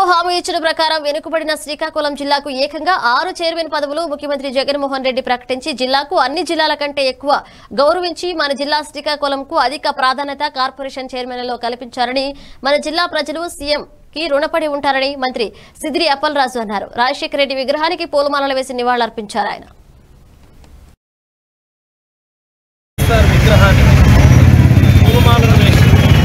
హామీ ఇచ్చిన ప్రకారం వెనుకబడిన శ్రీకాకుళం జిల్లాకు ఏకంగా ఆరు చైర్మన్ పదవులు ముఖ్యమంత్రి జగన్మోహన్ రెడ్డి ప్రకటించి జిల్లాకు అన్ని జిల్లాల కంటే ఎక్కువ గౌరవించి మన జిల్లా శ్రీకాకుళంకు అధిక ప్రాధాన్యత కార్పొరేషన్ చైర్మన్లలో కల్పించారని మన జిల్లా ప్రజలు సీఎం కి రుణపడి ఉంటారని మంత్రి సిదిరి అప్పలరాజు అన్నారు రాజశేఖర రెడ్డి విగ్రహానికి పూలమాలలు వేసి నివాళులర్పించారు ఆయన వైఎస్ఆర్ విగ్రహాన్ని పూలమాలలు వేసి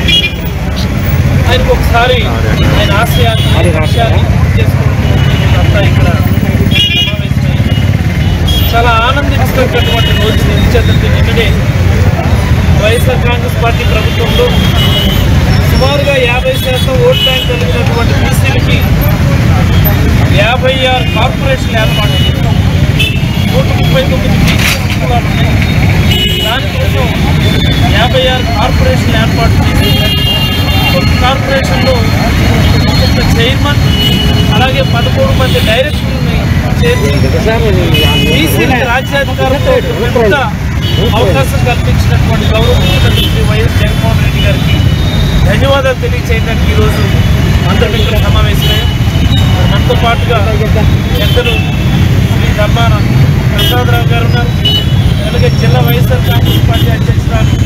ఆయనకు ఒకసారి ఆయన ఆశయాన్ని ఆయన లక్ష్యాన్ని పూర్తి చేసుకోవడం అంతా ఇక్కడ సమావేశమై చాలా ఆనందించదగ్గటువంటి రోజు నిలిచేదంటే నిన్ననే వైఎస్ఆర్ కాంగ్రెస్ పార్టీ ప్రభుత్వంలో సుమారుగా యాభై శాతం ఓట్ బ్యాంక్ కలిగినటువంటి బీసీలకి యాభై ఆరు కార్పొరేషన్లు ఏర్పాటు చేశాం నూట ముప్పై తొమ్మిది బీసీ కులాలు ఉన్నాయి దానికోసం యాభై ఆరు కార్పొరేషన్లు ఏర్పాటు చేసి ఒక్కొక్క కార్పొరేషన్లో ఒక్కొక్క చైర్మన్ అలాగే పదమూడు మంది డైరెక్టర్ని చేర్చి బీసీలకి రాజ్యాధికారంతో పెద్ద అవకాశం కల్పించినటువంటి గౌరవ ముఖ్యమంత్రి శ్రీ వైఎస్ జగన్మోహన్ రెడ్డి గారికి ధన్యవాదాలు తెలియచేయడానికి ఈరోజు అందరం ఇక్కడ సమావేశమయ్యాం మరి మనతో పాటుగా పెద్దలు శ్రీ ధర్మాన ప్రసాదరావు గారు ఉన్నారు అలాగే జిల్లా వైఎస్ఆర్ కాంగ్రెస్ పార్టీ అధ్యక్షురాలు